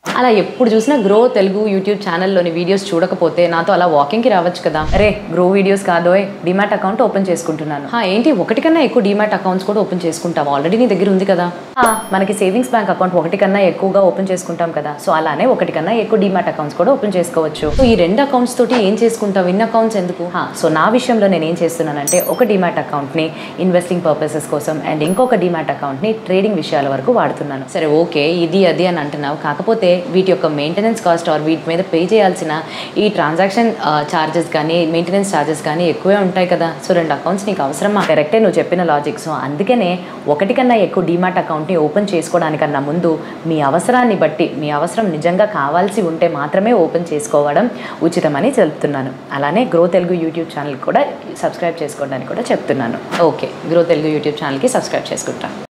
అలా ఎప్పుడు చూసినా గ్రో తెలుగు యూట్యూబ్ ఛానల్లోని వీడియోస్ చూడకపోతే నాతో అలా వాకింగ్కి రావచ్చు కదా అరే గ్రో వీడియోస్ కాదోయ్ డిమాట్ అకౌంట్ ఓపెన్ చేసుకుంటున్నాను హా, ఏంటి ఒకటి కన్నా ఎక్కువ డిమాట్ అకౌంట్స్ కూడా ఓపెన్ చేసుకుంటావు ఆల్రెడీ నీ దగ్గర ఉంది కదా ఆ, మనకి సేవింగ్స్ బ్యాంక్ అకౌంట్ ఒకటి కన్నా ఎక్కువగా ఓపెన్ చేసుకుంటాం కదా సో అలానే ఒకటి కన్నా ఎక్కువ డిమాట్ అకౌంట్స్ కూడా ఓపెన్ చేసుకోవచ్చు సో ఈ రెండు అకౌంట్స్ తోటి ఏం చేసుకుంటావు ఇన్ అకౌంట్స్ ఎందుకు హా, సో నా విషయంలో నేను ఏం చేస్తున్నానంటే ఒక డిమాట్ అకౌంట్ని ఇన్వెస్టింగ్ పర్పసెస్ కోసం అండ్ ఇంకొక డిమాట్ అకౌంట్ని ట్రేడింగ్ విషయాల వరకు వాడుతున్నాను సరే ఓకే ఇది అది అని అంటున్నావు కాకపోతే వీటి యొక్క మెయింటెనెన్స్ కాస్ట్ ఆర్ వీటి మీద పే చేయాల్సిన ఈ ట్రాన్సాక్షన్ ఛార్జెస్ కానీ మెయింటెనెన్స్ ఛార్జెస్ కానీ ఎక్కువే ఉంటాయి కదా సో రెండు అకౌంట్స్ నీకు అవసరమా కరెక్టే నువ్వు చెప్పిన లాజిక్ సో అందుకనే ఒకటి కన్నా ఎక్కువ డిమాట్ అకౌంట్ని ఓపెన్ చేసుకోవడానికన్నా ముందు మీ అవసరాన్ని బట్టి మీ అవసరం నిజంగా కావాల్సి ఉంటే మాత్రమే ఓపెన్ చేసుకోవడం ఉచితమని చెప్తున్నాను అలానే గ్రో తెలుగు యూట్యూబ్ ఛానల్ కూడా సబ్స్క్రైబ్ చేసుకోవడానికి కూడా చెప్తున్నాను ఓకే గ్రో తెలుగు యూట్యూబ్ ఛానల్కి సబ్స్క్రైబ్ చేసుకుంటాను